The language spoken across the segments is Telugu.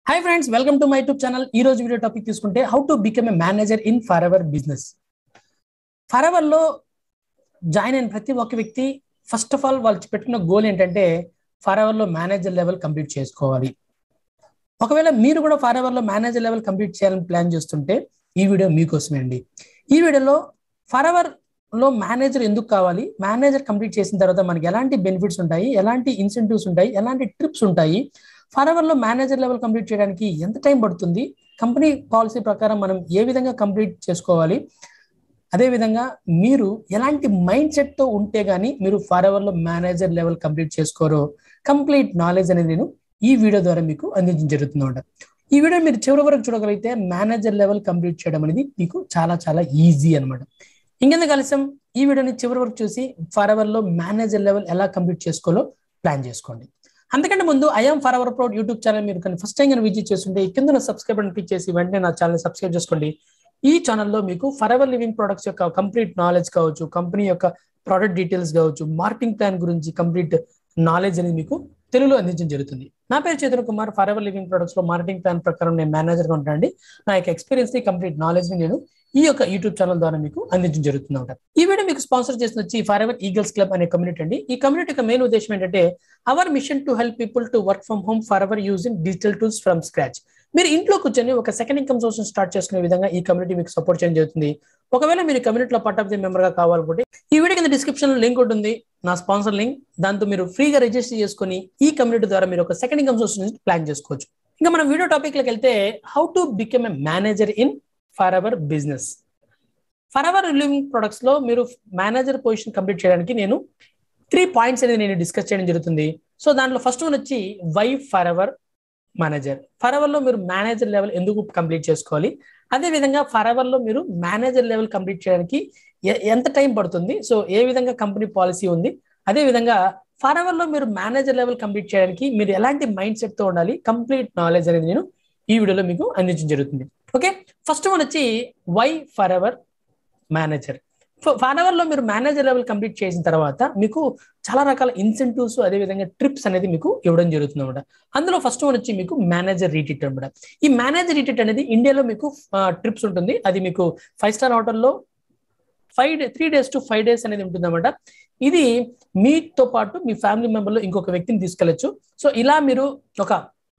hi friends welcome to my YouTube channel ఈ రోజు వీడియో టాపిక్ తీసుకుంటే how to become a manager in forever business forever లో జాయిన్ అయిన ప్రతి ఒక్క వ్యక్తి ఫస్ట్ ఆఫ్ ఆల్ వాళ్ళు పెట్టుకున్న గోల్ ఏంటంటే ఫర్ ఎవర్ లో మేనేజర్ లెవెల్ కంప్లీట్ చేసుకోవాలి ఒకవేళ మీరు కూడా ఫర్ ఎవర్ లో మేనేజర్ లెవెల్ కంప్లీట్ చేయాలని ప్లాన్ చేస్తుంటే ఈ వీడియో మీకోసమే అండి ఈ వీడియోలో ఫర్ ఎవర్ లో మేనేజర్ ఎందుకు కావాలి మేనేజర్ కంప్లీట్ చేసిన తర్వాత మనకి ఎలాంటి బెనిఫిట్స్ ఉంటాయి ఎలాంటి ఇన్సెంటివ్స్ ఉంటాయి ఎలాంటి ట్రిప్స్ ఉంటాయి ఫర్ అవర్ లో మేనేజర్ లెవెల్ కంప్లీట్ చేయడానికి ఎంత టైం పడుతుంది కంపెనీ పాలసీ ప్రకారం మనం ఏ విధంగా కంప్లీట్ చేసుకోవాలి అదే విధంగా మీరు ఎలాంటి మైండ్ సెట్ తో ఉంటే గానీ మీరు ఫర్ అవర్ లో మేనేజర్ లెవెల్ కంప్లీట్ చేసుకోరో కంప్లీట్ నాలెడ్జ్ అనేది నేను ఈ వీడియో ద్వారా మీకు అందించడం జరుగుతుంది ఈ వీడియో మీరు చివరి వరకు చూడగలిగితే మేనేజర్ లెవెల్ కంప్లీట్ చేయడం అనేది మీకు చాలా చాలా ఈజీ అనమాట ఇంకెందుకు కలిసాం ఈ వీడియోని చివరి వరకు చూసి ఫర్ అవర్ లో మేనేజర్ లెవెల్ ఎలా కంప్లీట్ చేసుకోవాలో ప్లాన్ చేసుకోండి అంతకంటే ముందు I'm for forever proud YouTube channel మీరు కానీ ఫస్ట్ టైం కానీ విజిట్ చేస్తుంటే కింద సబ్స్క్రైబ్ అని క్లిక్ చేసి వెంటనే నా ఛానల్ సబ్స్క్రైబ్ చేసుకోండి ఈ ఛానల్లో మీకు ఫర్ ఎవర్ లివింగ్ ప్రొడక్ట్స్ యొక్క కంప్లీట్ నాలెడ్జ్ కావచ్చు కంపెనీ యొక్క ప్రోడక్ట్ డీటెయిల్స్ కావచ్చు మార్కెటింగ్ ప్లాన్ గురించి కంప్లీట్ నాలెడ్జ్ అనేది మీకు తెలుగులో అందించడం జరుగుతుంది నా పేరు Chetan Kumar for ever Living products లో మార్కెటింగ్ ప్లాన్ ప్రకారం నేను మేనేజర్గా ఉంటానండి నా యొక్క ఎక్స్పీరియన్స్ ని కంప్లీట్ నాలెడ్జ్ ని నేను ఈ యొక్క యూట్యూబ్ ఛానల్ ద్వారా మీకు అందించడం జరుగుతుంది అనమాట ఈ వీడియో మీకు స్పాన్సర్ చేసిన వచ్చి ఫర్ ఎవర్ ఈగల్స్ క్లబ్ అనే కమ్యూనిటీ అండి ఈ కమ్యూనిటీ యొక్క మెయిన్ ఉద్దేశం ఏంటంటే our mission to help people to work from home forever using digital tools from scratch మీరు ఇంట్లో కూర్చొని ఒక సెకండ్ ఇన్కమ్ సోర్స్ స్టార్ట్ చేసుకునే విధంగా ఈ కమ్యూనిటీ మీకు సపోర్ట్ చేయడం జరుగుతుంది ఒకవేళ మీరు కమ్యూనిటీలో పార్ట్ ఆఫ్ ది మెంబర్ గా కావాలనుకుంటే ఈ వీడియో కింద డిస్క్రిప్షన్ లో లింక్ ఉంటుంది నా స్పాన్సర్ లింక్ దాంతో మీరు ఫ్రీగా రిజిస్టర్ చేసుకుని ఈ కమ్యూనిటీ ద్వారా మీరు ఒక సెకండ్ ఇన్కమ్ సోర్స్ నుంచి ప్లాన్ చేసుకోవచ్చు ఇంకా మనం వీడియో టాపిక్ లోకి వెళ్తే how to become a manager in forever business for hour living products లో మీరు మేనేజర్ పొజిషన్ కంప్లీట్ చేయడానికి నేను త్రీ పాయింట్స్ అనేది నేను డిస్కస్ చేయడం జరుగుతుంది సో దాంట్లో ఫస్ట్ వన్ వచ్చి why forever manager for hour లో మీరు మేనేజర్ లెవెల్ ఎందుకు కంప్లీట్ చేసుకోవాలి అదే విధంగా ఫర్ అవర్ లో మీరు మేనేజర్ లెవెల్ కంప్లీట్ చేయడానికి ఎంత టైం పడుతుంది సో ఏ విధంగా కంపెనీ పాలసీ ఉంది అదే విధంగా ఫర్ అవర్ లో మీరు మేనేజర్ లెవెల్ కంప్లీట్ చేయడానికి మీరు ఎలాంటి మైండ్ సెట్ తో ఉండాలి కంప్లీట్ నాలెడ్జ్ అనేది నేను ఈ వీడియోలో మీకు అందించడం జరుగుతుంది ఓకే ఫస్ట్ వన్ వచ్చి why forever manager for hour లో మీరు మేనేజర్ లెవెల్ కంప్లీట్ చేసిన తర్వాత మీకు చాలా రకాల ఇన్సెంటివ్స్ అదే విధంగా ట్రిప్స్ అనేది మీకు ఇవ్వడం జరుగుతుంది అనమాట అందులో ఫస్ట్ వన్ వచ్చి మీకు మేనేజర్ రీటిట్ అనమాట ఈ మేనేజర్ రీటిట్ అనేది ఇండియాలో మీకు ట్రిప్స్ ఉంటుంది అది మీకు ఫైవ్ స్టార్ హోటల్లో five day three days to five days అనేది ఉంటుంది అనమాట ఇది మీతో పాటు మీ ఫ్యామిలీ మెంబర్లో ఇంకొక వ్యక్తిని తీసుకెళ్లొచ్చు సో ఇలా మీరు ఒక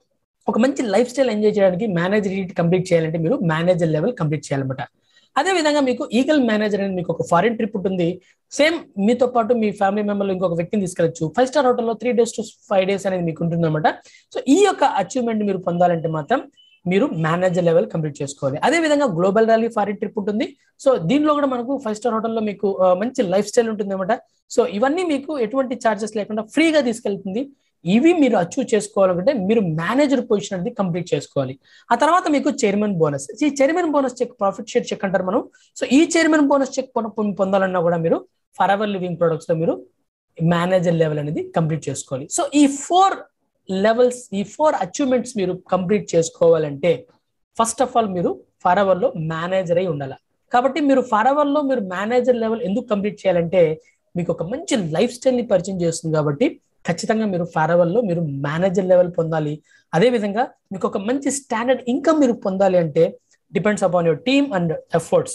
ఒక మంచి లైఫ్ స్టైల్ ఎంజాయ్ చేయడానికి మేనేజర్ రీట్ కంప్లీట్ చేయాలంటే మీరు మేనేజర్ లెవెల్ కంప్లీట్ చేయాలన్నమాట అదే విధంగా మీకు ఈగల్ మేనేజర్ అనేది మీకు ఒక ఫారిన్ ట్రిప్ ఉంటుంది సేమ్ మీతో పాటు మీ ఫ్యామిలీ మెంబర్లు ఇంకొక వ్యక్తిని తీసుకెళ్ళచ్చు ఫైవ్ స్టార్ హోటల్లో three days to five days అనేది మీకు ఉంటుంది అనమాట సో ఈ యొక్క అచీవ్మెంట్ మీరు పొందాలంటే మాత్రం మీరు మేనేజర్ లెవెల్ కంప్లీట్ చేసుకోవాలి అదే విధంగా గ్లోబల్ ర్యాలీ ఫారిన్ ట్రిప్ ఉంటుంది సో దీనిలో కూడా మనకు ఫైవ్ స్టార్ హోటల్లో మీకు మంచి లైఫ్ స్టైల్ ఉంటుంది అనమాట సో ఇవన్నీ మీకు ఎటువంటి ఛార్జెస్ లేకుండా ఫ్రీగా తీసుకెళ్తుంది ఇవి మీరు అచీవ్ చేసుకోవాలంటే మీరు మేనేజర్ పొజిషన్ అనేది కంప్లీట్ చేసుకోవాలి ఆ తర్వాత మీకు చైర్మన్ బోనస్ ఈ chairman bonus check profit share check అంటారు మనం సో ఈ చైర్మన్ బోనస్ చెక్ పొందాలన్నా కూడా మీరు ఫర్ అవర్ లివింగ్ ప్రొడక్ట్స్ లో మీరు మేనేజర్ లెవెల్ అనేది కంప్లీట్ చేసుకోవాలి సో ఈ ఫోర్ లెవెల్స్ ఈ ఫోర్ అచీవ్మెంట్స్ మీరు కంప్లీట్ చేసుకోవాలంటే ఫస్ట్ ఆఫ్ ఆల్ మీరు ఫర్ అవర్ లో మేనేజర్ అయి ఉండాలి కాబట్టి మీరు ఫర్ అవర్ లో మీరు మేనేజర్ లెవెల్ ఎందుకు కంప్లీట్ చేయాలంటే మీకు ఒక మంచి లైఫ్ స్టైల్ ని పరిచయం చేస్తుంది కాబట్టి ఖచ్చితంగా మీరు ఫర్ అవర్ లో మీరు మేనేజర్ లెవెల్ పొందాలి అదే విధంగా మీకు ఒక మంచి స్టాండర్డ్ ఇన్కమ్ మీరు పొందాలి అంటే depends upon your team and efforts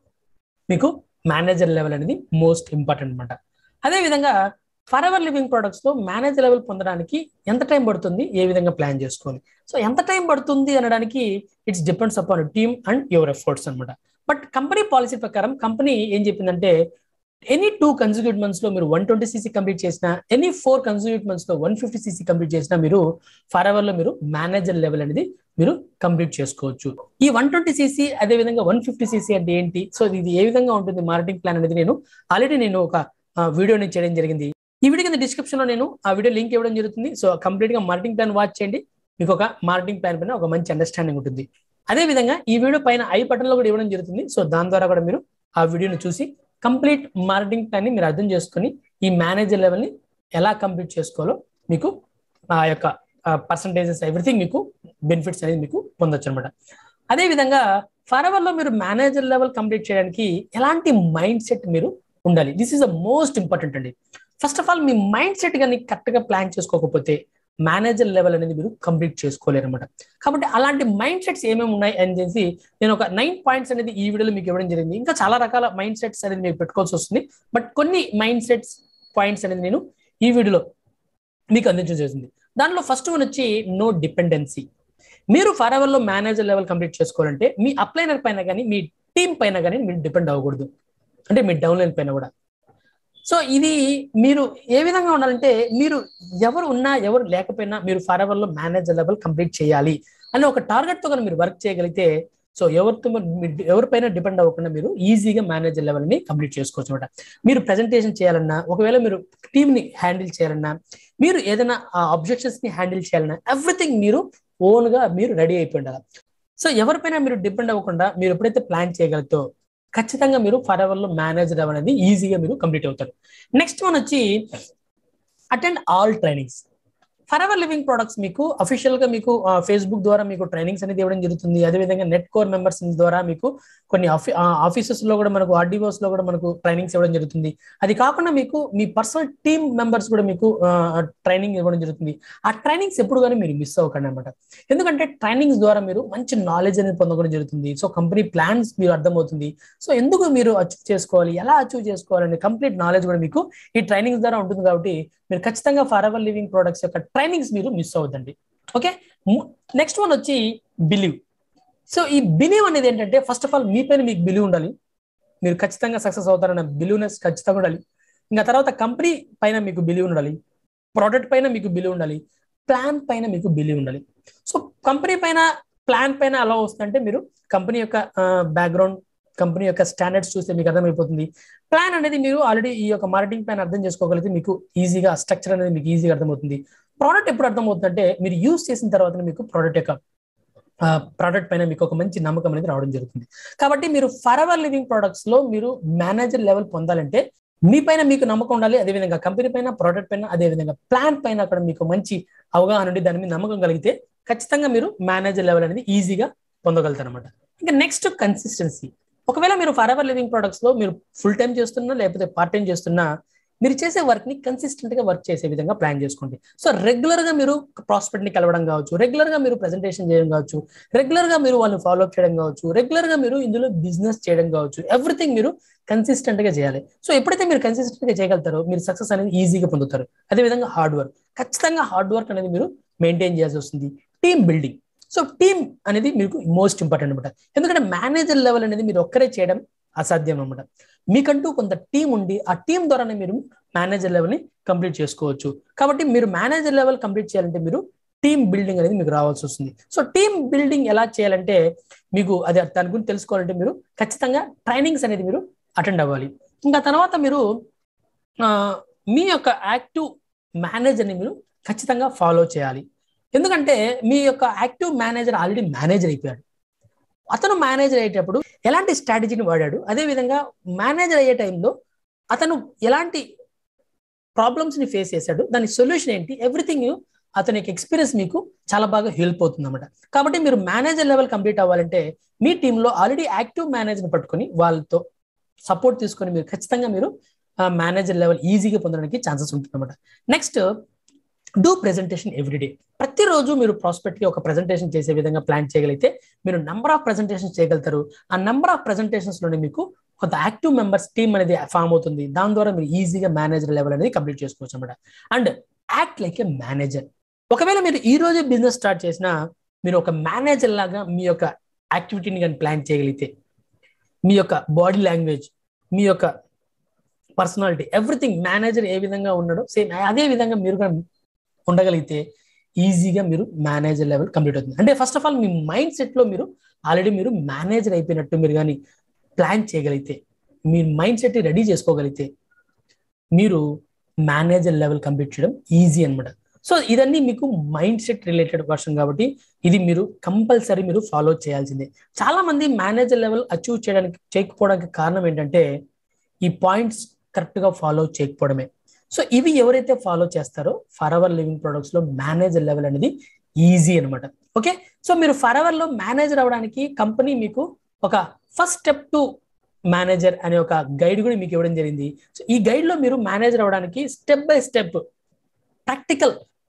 మీకు మేనేజర్ లెవెల్ అనేది మోస్ట్ ఇంపార్టెంట్ అనమాట అదే విధంగా ఫర్ ఎవర్ లివింగ్ ప్రొడక్ట్స్ లో మేనేజర్ లెవెల్ పొందడానికి ఎంత టైం పడుతుంది ఏ విధంగా ప్లాన్ చేసుకోవాలి సో ఎంత టైం పడుతుంది అనడానికి it's depends upon team and your efforts అనమాట బట్ కంపెనీ పాలసీ ప్రకారం కంపెనీ ఏం చెప్పిందంటే ఎనీ టూ కన్జ్యూట్ మంత్స్ లో మీరు వన్ ట్వంటీ సీసీ కంప్లీట్ చేసిన ఎనీ ఫోర్ కన్జ్యూట్ మంత్స్ లో వన్ ఫిఫ్టీ సీసీ కంప్లీట్ చేసినా మీరు ఫర్ అవర్ లో మీరు మేనేజర్ లెవెల్ అనేది మీరు కంప్లీట్ చేసుకోవచ్చు ఈ వన్ ట్వంటీ సీసీ అదే విధంగా వన్ ఫిఫ్టీ సీసీ అంటే ఏంటి సో ఇది ఏ విధంగా ఉంటుంది మార్కెటింగ్ ప్లాన్ అనేది నేను ఆల్రెడీ నేను ఒక వీడియోని చేయడం జరిగింది ఈ వీడియో కింద డిస్క్రిప్షన్ లో నేను ఆ వీడియో లింక్ ఇవ్వడం జరుగుతుంది సో కంప్లీట్ గా మార్కెటింగ్ ప్లాన్ వాచ్ చేయండి మీకు ఒక మార్కెటింగ్ ప్లాన్ పైన ఒక మంచి అండర్స్టాండింగ్ ఉంటుంది అదే విధంగా ఈ వీడియో పైన ఐ బటన్ లో కూడా ఇవ్వడం జరుగుతుంది సో దాని ద్వారా కూడా మీరు ఆ వీడియోని చూసి కంప్లీట్ మార్కెటింగ్ ప్లాన్ ని మీరు అర్థం చేసుకుని ఈ మేనేజర్ లెవెల్ ని ఎలా కంప్లీట్ చేసుకోవాలో మీకు ఆ యొక్క పర్సంటేజెస్ ఎవ్రీథింగ్ మీకు బెనిఫిట్స్ అనేది మీకు పొందొచ్చు అనమాట అదే విధంగా ఫర్ అవర్ లో మీరు మేనేజర్ లెవెల్ కంప్లీట్ చేయడానికి ఎలాంటి మైండ్ సెట్ మీరు ఉండాలి this is the most important అండి ఫస్ట్ ఆఫ్ ఆల్ మీ మైండ్ సెట్ కానీ కరెక్ట్ గా ప్లాన్ చేసుకోకపోతే మేనేజర్ లెవెల్ అనేది మీరు కంప్లీట్ చేసుకోలేరు అనమాట కాబట్టి అలాంటి మైండ్ సెట్స్ ఏమేమి ఉన్నాయి అని చెప్పి నేను ఒక నైన్ పాయింట్స్ అనేది ఈ వీడియోలో మీకు ఇవ్వడం జరిగింది ఇంకా చాలా రకాల మైండ్ సెట్స్ అనేది మీకు పెట్టుకోవాల్సి వస్తుంది బట్ కొన్ని మైండ్ సెట్స్ పాయింట్స్ అనేది నేను ఈ వీడియోలో మీకు అందించడం జరిగింది దానిలో ఫస్ట్ వన్ వచ్చి నో డిపెండెన్సీ మీరు ఫర్ లో మేనేజర్ లెవెల్ కంప్లీట్ చేసుకోవాలంటే మీ అప్లైనర్ పైన కానీ మీ టీం పైన కానీ మీరు డిపెండ్ అవ్వకూడదు అంటే మీ డౌన్లైన్ పైన కూడా సో ఇది మీరు ఏ విధంగా ఉండాలంటే మీరు ఎవరు ఉన్నా ఎవరు లేకపోయినా మీరు ఫర్ లో మేనేజర్ లెవెల్ కంప్లీట్ చేయాలి అని ఒక టార్గెట్ తో మీరు వర్క్ చేయగలిగితే సో ఎవరితో ఎవరిపైన డిపెండ్ అవ్వకుండా మీరు ఈజీగా మేనేజర్ లెవెల్ ని కంప్లీట్ చేసుకోవచ్చు అనమాట మీరు ప్రెజెంటేషన్ చేయాలన్నా ఒకవేళ మీరు టీమ్ ని హ్యాండిల్ చేయాలన్నా మీరు ఏదైనా అబ్జెక్షన్స్ ని హ్యాండిల్ చేయాలన్నా ఎవ్రీథింగ్ మీరు ఓన్ గా మీరు రెడీ అయిపోయి ఉండాలి సో ఎవరిపైన మీరు డిపెండ్ అవ్వకుండా మీరు ఎప్పుడైతే ప్లాన్ చేయగలుగుతో ఖచ్చితంగా మీరు ఫర్ లో మేనేజర్ అనేది ఈజీగా మీరు కంప్లీట్ అవుతారు నెక్స్ట్ వన్ వచ్చి attend all trainings for ever Living Products మీకు అఫీషియల్ గా మీకు ఫేస్బుక్ ద్వారా మీకు ట్రైనింగ్స్ అనేది ఇవ్వడం జరుగుతుంది అదేవిధంగా నెట్ కోర్ మెంబర్స్ ద్వారా మీకు కొన్ని ఆఫీసెస్ లో కూడా మనకు ఆర్డీఓస్ లో కూడా మనకు ట్రైనింగ్స్ ఇవ్వడం జరుగుతుంది అది కాకుండా మీకు మీ పర్సనల్ టీమ్ మెంబర్స్ కూడా మీకు ట్రైనింగ్ ఇవ్వడం జరుగుతుంది ఆ ట్రైనింగ్స్ ఎప్పుడు కానీ మీరు మిస్ అవ్వకండి అనమాట ఎందుకంటే ట్రైనింగ్స్ ద్వారా మీరు మంచి నాలెడ్జ్ అనేది పొందడం జరుగుతుంది సో కంపెనీ ప్లాన్స్ మీరు అర్థమవుతుంది సో ఎందుకు మీరు అచీవ్ చేసుకోవాలి ఎలా అచీవ్ చేసుకోవాలని కంప్లీట్ నాలెడ్జ్ కూడా మీకు ఈ ట్రైనింగ్స్ ద్వారా ఉంటుంది కాబట్టి మీరు ఖచ్చితంగా ఫర్ ఎవర్ లివింగ్ ప్రొడక్ట్స్ యొక్క ట్రైనింగ్స్ మీరు మిస్ అవ్వద్దండి ఓకే నెక్స్ట్ వన్ వచ్చి బిలీవ్ సో ఈ బిలీవ్ అనేది ఏంటంటే ఫస్ట్ ఆఫ్ ఆల్ మీ పైన మీకు బిలీవ్ ఉండాలి మీరు ఖచ్చితంగా సక్సెస్ అవుతారన్న బిలీవ్నెస్ ఖచ్చితంగా ఉండాలి ఇంకా తర్వాత కంపెనీ పైన మీకు బిలీవ్ ఉండాలి ప్రోడక్ట్ పైన మీకు బిలీవ్ ఉండాలి ప్లాన్ పైన మీకు బిలీవ్ ఉండాలి సో కంపెనీ పైన ప్లాన్ పైన అలా వస్తుందంటే మీరు కంపెనీ యొక్క బ్యాక్గ్రౌండ్ కంపెనీ యొక్క స్టాండర్డ్స్ చూస్తే మీకు అర్థమైపోతుంది ప్లాన్ అనేది మీరు ఆల్రెడీ ఈ యొక్క మార్కెటింగ్ ప్లాన్ అర్థం చేసుకోగలిగితే మీకు ఈజీగా స్ట్రక్చర్ అనేది మీకు ఈజీగా అర్థమవుతుంది ప్రోడక్ట్ ఎప్పుడు అర్థమవుతుందంటే మీరు యూజ్ చేసిన తర్వాత మీకు ప్రోడక్ట్ యొక్క ప్రోడక్ట్ పైన మీకు ఒక మంచి నమ్మకం అనేది రావడం జరుగుతుంది కాబట్టి మీరు ఫర్ ఎవర్ లివింగ్ ప్రొడక్ట్స్ లో మీరు మేనేజర్ లెవెల్ పొందాలంటే మీ పైన మీకు నమ్మకం ఉండాలి అదేవిధంగా కంపెనీ పైన ప్రోడక్ట్ పైన అదేవిధంగా ప్లాన్ పైన అక్కడ మీకు మంచి అవగాహన ఉండి దాని మీద నమ్మకం కలిగితే ఖచ్చితంగా మీరు మేనేజర్ లెవెల్ అనేది ఈజీగా పొందగలుగుతారు అనమాట ఇంకా నెక్స్ట్ కన్సిస్టెన్సీ ఒకవేళ మీరు ఫర్ ఎవర్ లివింగ్ ప్రొడక్ట్స్ లో మీరు ఫుల్ టైం చేస్తున్నా లేకపోతే పార్ట్ టైం చేస్తున్నా మీరు చేసే వర్క్ ని కన్సిస్టెంట్ గా వర్క్ చేసే విధంగా ప్లాన్ చేసుకోండి సో రెగ్యులర్ గా మీరు ప్రాస్పెక్ట్ ని కలవడం కావచ్చు రెగ్యులర్ గా మీరు ప్రెజెంటేషన్ చేయడం కావచ్చు రెగ్యులర్ గా మీరు వాళ్ళని ఫాలో అప్ చేయడం కావచ్చు రెగ్యులర్ గా మీరు ఇందులో బిజినెస్ చేయడం కావచ్చు ఎవ్రీథింగ్ మీరు కన్సిస్టెంట్ గా చేయాలి సో ఎప్పుడైతే మీరు కన్సిస్టెంట్ గా చేయగలుగుతారో మీరు సక్సెస్ అనేది ఈజీగా పొందుతారు అదేవిధంగా హార్డ్ వర్క్ ఖచ్చితంగా హార్డ్ వర్క్ అనేది మీరు మెయింటైన్ చేయాల్సి వస్తుంది టీమ్ బిల్డింగ్ సో టీమ్ అనేది మీకు మోస్ట్ ఇంపార్టెంట్ అనమాట ఎందుకంటే మేనేజర్ లెవెల్ అనేది మీరు ఒక్కరే చేయడం అసాధ్యం అనమాట మీకంటూ కొంత టీం ఉండి ఆ టీం ద్వారానే మీరు మేనేజర్ లెవెల్ని కంప్లీట్ చేసుకోవచ్చు కాబట్టి మీరు మేనేజర్ లెవెల్ కంప్లీట్ చేయాలంటే మీరు టీమ్ బిల్డింగ్ అనేది మీకు రావాల్సి వస్తుంది సో టీమ్ బిల్డింగ్ ఎలా చేయాలంటే మీకు అది దాని గురించి తెలుసుకోవాలంటే మీరు ఖచ్చితంగా ట్రైనింగ్స్ అనేది మీరు అటెండ్ అవ్వాలి ఇంకా తర్వాత మీరు మీ యొక్క యాక్టివ్ మేనేజర్ని మీరు ఖచ్చితంగా ఫాలో చేయాలి ఎందుకంటే మీ యొక్క యాక్టివ్ మేనేజర్ ఆల్రెడీ మేనేజర్ అయిపోయాడు అతను మేనేజర్ అయ్యేటప్పుడు ఎలాంటి స్ట్రాటజీని వాడాడు అదేవిధంగా మేనేజర్ అయ్యే టైంలో అతను ఎలాంటి ప్రాబ్లమ్స్ని ఫేస్ చేశాడు దాని సొల్యూషన్ ఏంటి ఎవ్రీథింగ్ అతని యొక్క ఎక్స్పీరియన్స్ మీకు చాలా బాగా హెల్ప్ అవుతుంది అనమాట కాబట్టి మీరు మేనేజర్ లెవెల్ కంప్లీట్ అవ్వాలంటే మీ టీంలో ఆల్రెడీ యాక్టివ్ మేనేజర్ని పట్టుకొని వాళ్ళతో సపోర్ట్ తీసుకొని మీరు ఖచ్చితంగా మీరు మేనేజర్ లెవెల్ ఈజీగా పొందడానికి ఛాన్సెస్ ఉంటుంది అనమాట నెక్స్ట్ డూ ప్రెజెంటేషన్ ఎవ్రీడే ప్రతిరోజు మీరు ప్రాస్పెక్ట్ కి ఒక ప్రెజెంటేషన్ చేసే విధంగా ప్లాన్ చేయగలిగితే మీరు నంబర్ ఆఫ్ ప్రెజెంటేషన్ చేయగలుగుతారు ఆ నంబర్ ఆఫ్ ప్రెజెంటేషన్స్ లోనే మీకు కొంత యాక్టివ్ మెంబర్స్ టీమ్ అనేది ఫామ్ అవుతుంది దాని ద్వారా మీరు ఈజీగా మేనేజర్ లెవెల్ అనేది కంప్లీట్ చేసుకోవచ్చు అనమాట and act like a manager ఒకవేళ మీరు ఈ రోజు బిజినెస్ స్టార్ట్ చేసినా మీరు ఒక మేనేజర్ లాగా మీ యొక్క యాక్టివిటీని కానీ ప్లాన్ చేయగలిగితే మీ యొక్క బాడీ లాంగ్వేజ్ మీ యొక్క పర్సనాలిటీ ఎవ్రీథింగ్ మేనేజర్ ఏ విధంగా ఉన్నాడో సేమ్ అదే విధంగా మీరు కానీ ఉండగలిగితే ఈజీగా మీరు మేనేజర్ లెవెల్ కంప్లీట్ అవుతుంది అంటే ఫస్ట్ ఆఫ్ ఆల్ మీ మైండ్ సెట్లో మీరు ఆల్రెడీ మీరు మేనేజర్ అయిపోయినట్టు మీరు కానీ ప్లాన్ చేయగలిగితే మీ మైండ్ సెట్ రెడీ చేసుకోగలిగితే మీరు మేనేజర్ లెవెల్ కంప్లీట్ చేయడం ఈజీ అనమాట సో ఇదన్నీ మీకు మైండ్ సెట్ రిలేటెడ్ వర్షన్ కాబట్టి ఇది మీరు కంపల్సరీ మీరు ఫాలో చేయాల్సిందే చాలా మంది మేనేజర్ లెవెల్ అచీవ్ చేయడానికి చేయకపోవడానికి కారణం ఏంటంటే ఈ పాయింట్స్ కరెక్ట్గా ఫాలో చేయకపోవడమే సో ఇవి ఎవరైతే ఫాలో చేస్తారో ఫర్ అవర్ లివింగ్ ప్రొడక్ట్స్ లో మేనేజర్ లెవెల్ అనేది ఈజీ అనమాట ఓకే సో మీరు ఫర్ అవర్ లో మేనేజర్ అవడానికి కంపెనీ మీకు ఒక ఫస్ట్ స్టెప్ టు మేనేజర్ అనే ఒక గైడ్ కూడా మీకు ఇవ్వడం జరిగింది సో ఈ గైడ్ లో మీరు మేనేజర్ అవడానికి step by step practical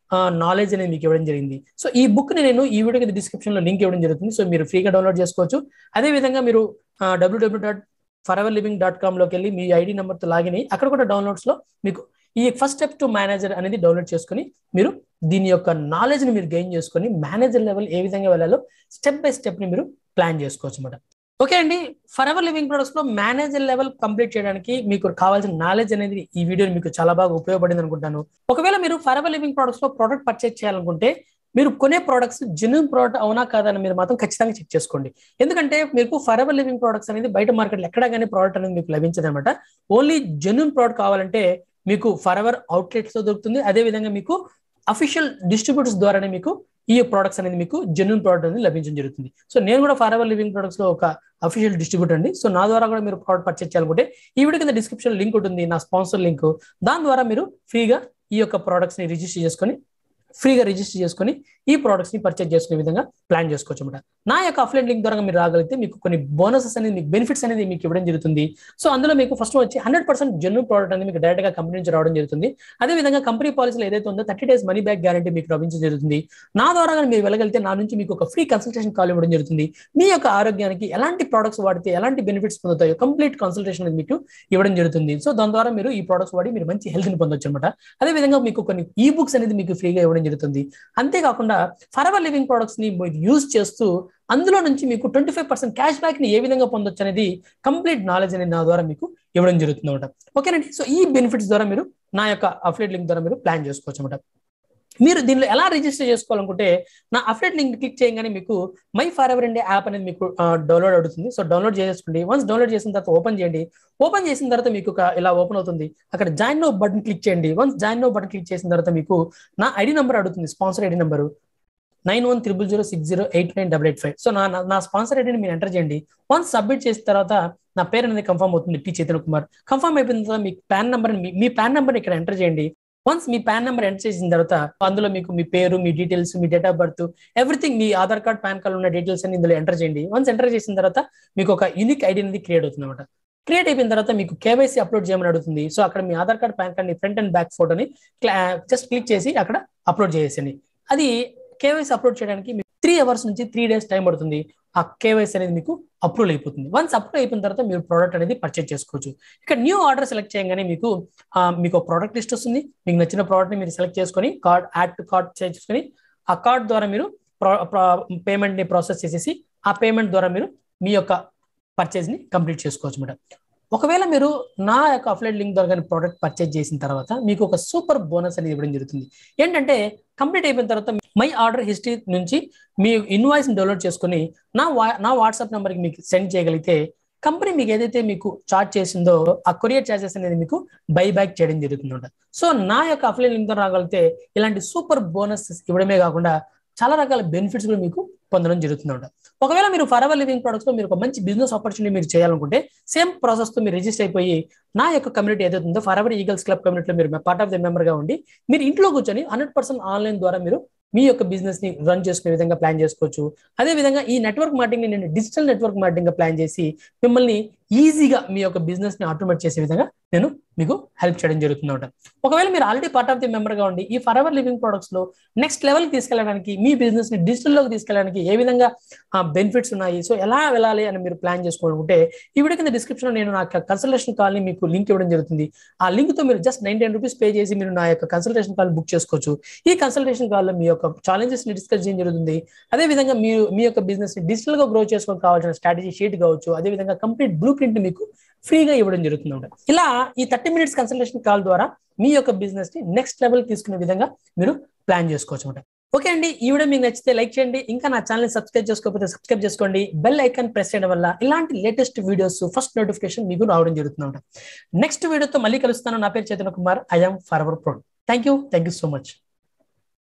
knowledge అనేది మీకు ఇవ్వడం జరిగింది సో ఈ బుక్ ని నేను ఈ వీడియో డిస్క్రిప్షన్ లో లింక్ ఇవ్వడం జరుగుతుంది సో మీరు ఫ్రీగా డౌన్లోడ్ చేసుకోవచ్చు అదే విధంగా మీరు WW dot for ever living dot com లోకి వెళ్ళి మీ ఐడి నెంబర్తో లాగిన్ అయ్యి అక్కడ కూడా డౌన్లోడ్స్ లో మీకు ఈ ఫస్ట్ స్టెప్ టు మేనేజర్ అనేది డౌన్లోడ్ చేసుకుని మీరు దీని యొక్క నాలెడ్జ్ ని మీరు గెయిన్ చేసుకొని మేనేజర్ లెవెల్ ఏ విధంగా వెళ్ళాలో స్టెప్ బై స్టెప్ ని మీరు ప్లాన్ చేసుకోవచ్చు అనమాట ఓకే అండి ఫర్ ఎవర్ లివింగ్ ప్రొడక్ట్స్ లో మేనేజర్ లెవెల్ కంప్లీట్ చేయడానికి మీకు కావాల్సిన నాలెడ్జ్ అనేది ఈ వీడియో మీకు చాలా బాగా ఉపయోగపడింది అనుకుంటాను ఒకవేళ మీరు ఫర్ ఎవర్ లివింగ్ ప్రొడక్ట్స్ లో ప్రోడక్ట్ పర్చేజ్ చేయాలనుకుంటే మీరు కొనే ప్రోడక్ట్స్ జెన్యున్ ప్రోడక్ట్ అవునా కాదని మీరు మాత్రం ఖచ్చితంగా చెక్ చేసుకోండి ఎందుకంటే మీకు ఫర్ ఎవర్ లివింగ్ ప్రోడక్ట్స్ అనేది బయట మార్కెట్లో ఎక్కడ కానీ ప్రోడక్ట్ అనేది మీకు లభించదు అనమాట ఓన్లీ జెన్యున్ ప్రోడక్ట్ కావాలంటే మీకు ఫర్ ఎవర్ అవుట్లెట్స్ లో దొరుకుతుంది అదే విధంగా మీకు అఫీషియల్ డిస్ట్రిబ్యూటర్స్ ద్వారానే మీకు ఈ ప్రొడక్ట్స్ అనేది మీకు జెన్యున్ ప్రోడక్ట్ అనేది లభించడం జరుగుతుంది సో నేను కూడా ఫర్ ఎవర్ లివింగ్ ప్రొడక్ట్స్ లో ఒక అఫీషియల్ డిస్ట్రిబ్యూటర్ అండి సో నా ద్వారా కూడా మీరు ప్రోడక్ట్ పర్చేస్ చేయాలనుకుంటే ఈ వీడియో కింద డిస్క్రిప్షన్ లింక్ ఉంటుంది నా స్పాన్సర్ లింక్ దాని ద్వారా మీరు ఫ్రీగా ఈ యొక్క ప్రోడక్ట్స్ ని రిజిస్టర్ చేసుకొని ఫ్రీగా రిజిస్టర్ చేసుకొని ఈ ప్రోడక్ట్స్ ని పర్చేజ్ చేసుకునే విధంగా ప్లాన్ చేసుకోవచ్చు అనమాట నా యొక్క అఫ్లైన్ లింక్ ద్వారా మీరు రాగలిగితే మీకు కొన్ని బోనసెస్ అనేది మీకు బెనిఫిట్స్ అనేది మీకు ఇవ్వడం జరుగుతుంది సో అందులో మీకు ఫస్ట్ వచ్చి హండ్రెడ్ పర్సెంట్ జెన్యున్ ప్రోడక్ట్ అనేది మీకు డైరెక్ట్ గా కంపెనీ నుంచి రావడం జరుగుతుంది అదే విధంగా కంపెనీ పాలసీలో ఏదైతే ఉందో thirty days money back guarantee మీకు లభించడం జరుగుతుంది నా ద్వారా కానీ మీరు వెళ్ళగలిగితే నా నుంచి మీకు ఒక ఫ్రీ కన్సల్టేషన్ కాల్ ఇవ్వడం జరుగుతుంది మీ యొక్క ఆరోగ్యానికి ఎలాంటి ప్రోడక్ట్స్ వాడితే ఎలాంటి బెనిఫిట్స్ పొందుతాయో కంప్లీట్ కన్సల్టేషన్ అనేది మీకు ఇవ్వడం జరుగుతుంది సో దాని ద్వారా మీరు ఈ ప్రోడక్ట్స్ వాడి మీరు మంచి హెల్త్ ని పొందొచ్చు అనమాట అదే విధంగా మీకు కొన్ని ఈ బుక్స్ అనేది మీకు ఫ్రీగా ఇవ్వడం జరుగుతుంది అంతేకాకుండా ఫర్ ఎవర్ లివింగ్ ప్రోడక్ట్స్ ని మీరు యూజ్ చేస్తూ అందులో నుంచి మీకు twenty five percent cash back ని ఏ విధంగా పొందొచ్చు అనేది కంప్లీట్ నాలెడ్జ్ అనేది నా ద్వారా మీకు ఇవ్వడం జరుగుతుంది అనమాట ఓకేనండి సో ఈ బెనిఫిట్స్ ద్వారా మీరు నా యొక్క అఫ్లెట్ లింక్ ద్వారా మీరు ప్లాన్ చేసుకోవచ్చు అనమాట మీరు దీనిలో ఎలా రిజిస్టర్ చేసుకోవాలనుకుంటే నా అఫ్లెట్ లింక్ క్లిక్ చేయగానే మీకు my forever India app అనేది మీకు డౌన్లోడ్ అవుతుంది సో డౌన్లోడ్ చేసుకోండి వన్స్ డౌన్లోడ్ చేసిన తర్వాత ఓపెన్ చేయండి ఓపెన్ చేసిన తర్వాత మీకు ఒక ఇలా ఓపెన్ అవుతుంది అక్కడ జాయిన్ నో బటన్ క్లిక్ చేయండి once join now button click చేసిన తర్వాత మీకు నా ఐడి నెంబర్ అడుగుతుంది sponsor ID number nine one triple zero six zero eight nine double eight five so నా నా స్పాన్సర్ ఐడిని మీరు ఎంటర్ చేయండి వన్స్ సబ్మిట్ చేసిన తర్వాత నా పేరు అనేది కన్ఫర్మ్ అవుతుంది టి చైతన్య కుమార్ కన్ఫర్మ్ అయిపోయిన తర్వాత మీ పాన్ నెంబర్ మీ పాన్ నెంబర్ ఇక్కడ ఎంటర్ చేయండి వన్స్ మీ పాన్ నెంబర్ ఎంటర్ చేసిన తర్వాత అందులో మీకు మీ పేరు మీ డీటెయిల్స్ మీ డేట్ ఆఫ్ బర్త్ ఎవ్రీథింగ్ మీ ఆధార్ కార్డ్ పాన్ కార్డ్ ఉన్న డీటెయిల్స్ అని ఇందులో ఎంటర్ చేయండి వన్స్ ఎంటర్ చేసిన తర్వాత మీకు ఒక యూనిక్ ఐడి అనేది క్రియేట్ అవుతుంది అనమాట క్రియేట్ అయిపోయిన తర్వాత మీకు కేవైసీ అప్లోడ్ చేయమని అడుగుతుంది సో అక్కడ మీ Aadhaar card PAN card front and back ఫోటోని జస్ట్ క్లిక్ చేసి అక్కడ అప్లోడ్ చేసేయండి అది కేవైసీ అప్లోడ్ చేయడానికి మీకు త్రీ అవర్స్ నుంచి త్రీ డేస్ టైం పడుతుంది ఆ కేవైసీ అనేది మీకు అప్రూవ్ అయిపోతుంది వన్స్ అప్రూవ్ అయిపోయిన తర్వాత మీరు ప్రోడక్ట్ అనేది పర్చేజ్ చేసుకోవచ్చు ఇక్కడ న్యూ ఆర్డర్ సెలెక్ట్ చేయగానే మీకు మీకు ప్రోడక్ట్ లిస్ట్ వస్తుంది మీకు నచ్చిన ప్రోడక్ట్ ని మీరు సెలెక్ట్ చేసుకొని కార్డ్ యాడ్ టు కార్డ్ చేసుకొని ఆ కార్డ్ ద్వారా మీరు పేమెంట్ ని ప్రాసెస్ చేసేసి ఆ పేమెంట్ ద్వారా మీరు మీ యొక్క పర్చేజ్ ని కంప్లీట్ చేసుకోవచ్చు మేడం ఒకవేళ మీరు నా యొక్క అఫ్లైట్ లింక్ ద్వారా ప్రోడక్ట్ పర్చేజ్ చేసిన తర్వాత మీకు ఒక సూపర్ బోనస్ అనేది ఇవ్వడం జరుగుతుంది ఏంటంటే కంప్లీట్ అయిపోయిన తర్వాత మై ఆర్డర్ హిస్టరీ నుంచి మీ ఇన్వాయిస్ డౌన్లోడ్ చేసుకుని నా నా వాట్సాప్ నెంబర్కి మీకు సెండ్ చేయగలిగితే కంపెనీ మీకు ఏదైతే మీకు చార్జ్ చేసిందో ఆ కొరియర్ చార్జెస్ అనేది మీకు బై బ్యాక్ చేయడం జరుగుతుందంట సో నా యొక్క అఫ్లైన్ లింక్ ద్వారా రాగలిగితే ఇలాంటి సూపర్ బోనస్ ఇవ్వడమే కాకుండా చాలా రకాల బెనిఫిట్స్ కూడా మీకు పొందడం జరుగుతుందంట ఒకవేళ మీరు ఫర్ ఎవర్ లివింగ్ ప్రొడక్ట్స్ లో మీరు ఒక మంచి బిజినెస్ ఆపర్చునిటీ మీరు చేయాలనుకుంటే సేమ్ ప్రాసెస్ తో మీరు రిజిస్టర్ అయిపోయి నా యొక్క కమ్యూనిటీ ఏదైతే ఉందో ఫర్ ఎవర్ ఈగల్స్ క్లబ్ కమ్యూనిటీలో మీరు పార్ట్ ఆఫ్ ద మెంబర్ గా ఉండి మీరు ఇంట్లో కూర్చొని హండ్రెడ్ పర్సెంట్ ఆన్లైన్ ద్వారా మీరు మీ యొక్క బిజినెస్ ని రన్ చేసుకునే విధంగా ప్లాన్ చేసుకోవచ్చు అదే విధంగా ఈ నెట్వర్క్ మార్కెటింగ్ ని నేను డిజిటల్ నెట్వర్క్ మార్కెటింగ్ గా ప్లాన్ చేసి మిమ్మల్ని ఈజీగా మీ యొక్క బిజినెస్ ని ఆటోమేట్ చేసే విధంగా నేను మీకు హెల్ప్ చేయడం జరుగుతుంది అనమాట ఒకవేళ మీరు already part of the member గా ఉండి ఈ ఫర్ ఎవర్ లివింగ్ ప్రొడక్ట్స్ లో నెక్స్ట్ లెవెల్ తీసుకెళ్ళడానికి మీ బిజినెస్ ని డిజిటల్ లోకి తీసుకెళ్ళడానికి ఏ విధంగా బెనిఫిట్స్ ఉన్నాయి సో ఎలా వెళ్ళాలి అని మీరు ప్లాన్ చేసుకోవాలనుకుంటే ఈ వీడియో కింద డిస్క్రిప్షన్ లో నేను నా కన్సల్టేషన్ కాల్ ని మీకు లింక్ ఇవ్వడం జరుగుతుంది ఆ లింక్ తో మీరు just nine ten rupees pay చేసి మీరు నా యొక్క కన్సల్టేషన్ కాల్ బుక్ చేసుకోవచ్చు ఈ కన్సల్టేషన్ కాల్ లో మీ యొక్క ఛాలెంజెస్ ని డిస్కస్ చేయడం జరుగుతుంది అదే విధంగా మీరు మీ యొక్క బిజినెస్ ని డిజిటల్ గా గ్రో చేసుకోవడానికి కావాల్సిన స్ట్రాటజీ షీట్ కావచ్చు అదే విధంగా కంప్లీట్ బ్లూ ప్రింట్ మీకు ఫ్రీగా ఇవ్వడం జరుగుతుంది అనమాట ఇలా ఈ థర్టీ మినిట్స్ కన్సల్టేషన్ కాల్ ద్వారా మీ యొక్క బిజినెస్ ని నెక్స్ట్ లెవెల్ తీసుకునే విధంగా మీరు ప్లాన్ చేసుకోవచ్చు అనమాట ఓకే అండి ఈ వీడియో మీకు నచ్చితే లైక్ చేయండి ఇంకా నా ఛానల్ సబ్స్క్రైబ్ చేసుకోకపోతే సబ్స్క్రైబ్ చేసుకోండి బెల్ ఐకాన్ ప్రెస్ చేయడం వల్ల ఇలాంటి లేటెస్ట్ వీడియోస్ ఫస్ట్ నోటిఫికేషన్ మీకు రావడం జరుగుతుంది అనమాట నెక్స్ట్ వీడియోతో మళ్ళీ కలుస్తాను నా పేరు Chaitanya Kumar I'm for our pro thank you thank you so much